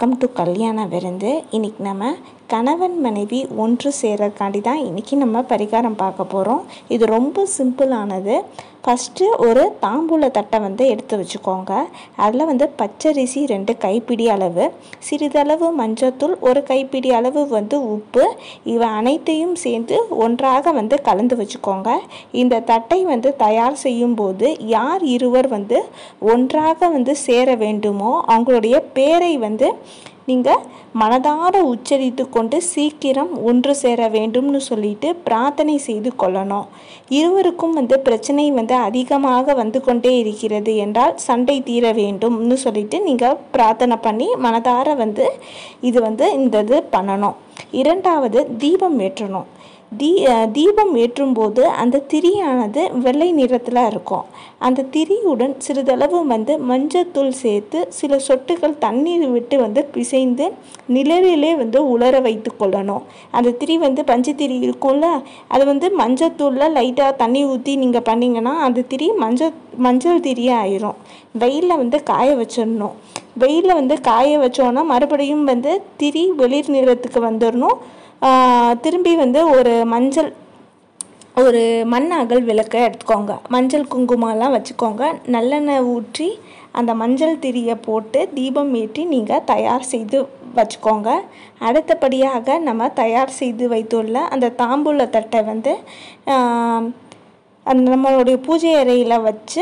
welcome to கல்யாண விருந்து இன்னைக்கு நம்ம கணவன் மனைவி ஒன்று சேரக்காண்டி தான் இன்றைக்கி நம்ம பரிகாரம் பார்க்க போகிறோம் இது ரொம்ப சிம்பிளானது ஃபஸ்ட்டு ஒரு தாம்பூல தட்டை வந்து எடுத்து வச்சுக்கோங்க அதில் வந்து பச்சரிசி ரெண்டு கைப்பிடி அளவு சிறிதளவு மஞ்சத்தூள் ஒரு கைப்பிடி அளவு வந்து உப்பு இவை அனைத்தையும் சேர்த்து ஒன்றாக வந்து கலந்து வச்சுக்கோங்க இந்த தட்டை வந்து தயார் செய்யும் போது யார் இருவர் வந்து ஒன்றாக வந்து சேர வேண்டுமோ அவங்களுடைய பேரை வந்து நீங்கள் மனதார உச்சரித்து கொண்டு சீக்கிரம் ஒன்று சேர வேண்டும்னு சொல்லிட்டு பிரார்த்தனை செய்து கொள்ளணும் இருவருக்கும் வந்து பிரச்சனை வந்து அதிகமாக வந்து கொண்டே இருக்கிறது என்றால் சண்டை தீர வேண்டும்னு சொல்லிட்டு நீங்கள் பிரார்த்தனை பண்ணி மனதார வந்து இது வந்து இந்த இது பண்ணணும் இரண்டாவது தீபம் ஏற்றணும் தீ தீபம் ஏற்றும்போது அந்த திரியானது வெள்ளை நிறத்தில் இருக்கும் அந்த திரியுடன் சிறிதளவு வந்து மஞ்சத்தூள் சேர்த்து சில சொட்டுகள் தண்ணீர் விட்டு வந்து பிசைந்து நிழலிலே வந்து உலர வைத்து கொள்ளணும் அந்த திரி வந்து பஞ்சு திரி இருக்கும்ல அது வந்து மஞ்சத்தூளில் லைட்டாக தண்ணி ஊற்றி நீங்கள் பண்ணிங்கன்னா அந்த திரி மஞ்சள் மஞ்சள் திரியாக ஆயிரும் வெயிலில் வந்து காய வச்சிடணும் வெயிலில் வந்து காய வச்சோன்னா மறுபடியும் வந்து திரி வெளிர் நிறத்துக்கு வந்துடணும் திரும்பி வந்து ஒரு மஞ்சள் ஒரு மண் அகல் விளக்கை எடுத்துக்கோங்க மஞ்சள் குங்குமம்லாம் வச்சுக்கோங்க நல்லெண்ணெய் ஊற்றி அந்த மஞ்சள் திரியை போட்டு தீபம் ஏற்றி நீங்கள் தயார் செய்து வச்சுக்கோங்க அடுத்தபடியாக நம்ம தயார் செய்து வைத்துள்ள அந்த தாம்பூல தட்டை வந்து அந்த நம்மளுடைய பூஜை அறையில் வச்சு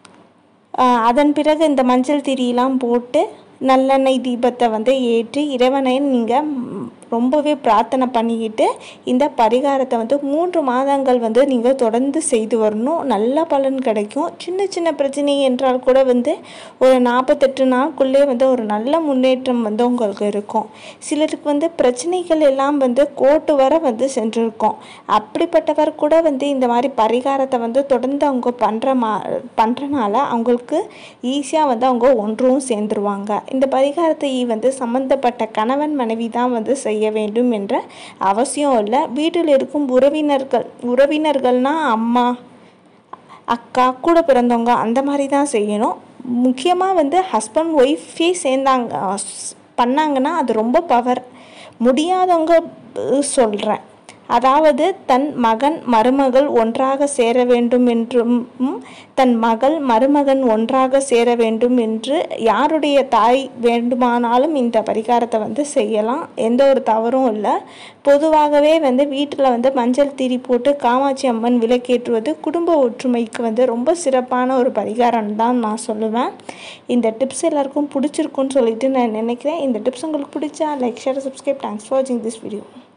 அதன் பிறகு இந்த மஞ்சள் திரியெலாம் போட்டு நல்லெண்ணெய் தீபத்தை வந்து ஏற்றி இறைவனை நீங்கள் ரொம்பவே பிரார்த்தனை பண்ணிக்கிட்டு இந்த பரிகாரத்தை வந்து மூன்று மாதங்கள் வந்து நீங்கள் தொடர்ந்து செய்து வரணும் நல்ல பலன் கிடைக்கும் சின்ன சின்ன பிரச்சனை என்றால் கூட வந்து ஒரு நாற்பத்தெட்டு நாளுக்குள்ளே வந்து ஒரு நல்ல முன்னேற்றம் வந்து உங்களுக்கு இருக்கும் சிலருக்கு வந்து பிரச்சனைகள் எல்லாம் வந்து கோட்டு வர வந்து சென்றிருக்கும் அப்படிப்பட்டவர் கூட வந்து இந்த மாதிரி பரிகாரத்தை வந்து தொடர்ந்து அவங்க பண்ணுற மா பண்ணுறனால அவங்களுக்கு ஈஸியாக வந்து அவங்க ஒன்றும் சேர்ந்துருவாங்க இந்த பரிகாரத்தை வந்து சம்மந்தப்பட்ட கணவன் மனைவி தான் வந்து செய்ய வேண்டும் என்ற அவசியம் இல்லை வீட்டில் இருக்கும் உறவினர்கள் உறவினர்கள்னால் அம்மா அக்கா கூட பிறந்தவங்க அந்த மாதிரி தான் செய்யணும் முக்கியமாக வந்து ஹஸ்பண்ட் ஒய்ஃபே சேர்ந்தாங்க பண்ணாங்கன்னா அது ரொம்ப பவர் முடியாதவங்க சொல்கிறேன் அதாவது தன் மகன் மருமகள் ஒன்றாக சேர வேண்டும் என்றும் தன் மகள் மருமகன் ஒன்றாக சேர வேண்டும் என்று யாருடைய தாய் வேண்டுமானாலும் இந்த பரிகாரத்தை வந்து செய்யலாம் எந்த ஒரு தவறும் இல்லை பொதுவாகவே வந்து வீட்டில் வந்து மஞ்சள் திரி போட்டு காமாட்சி அம்மன் விளக்கேற்றுவது குடும்ப ஒற்றுமைக்கு வந்து ரொம்ப சிறப்பான ஒரு பரிகாரம் தான் நான் சொல்லுவேன் இந்த டிப்ஸ் எல்லாருக்கும் பிடிச்சிருக்குன்னு சொல்லிட்டு நான் நினைக்கிறேன் இந்த டிப்ஸ் உங்களுக்கு பிடிச்சா like share subscribe thanks for வாட்சிங் திஸ் வீடியோ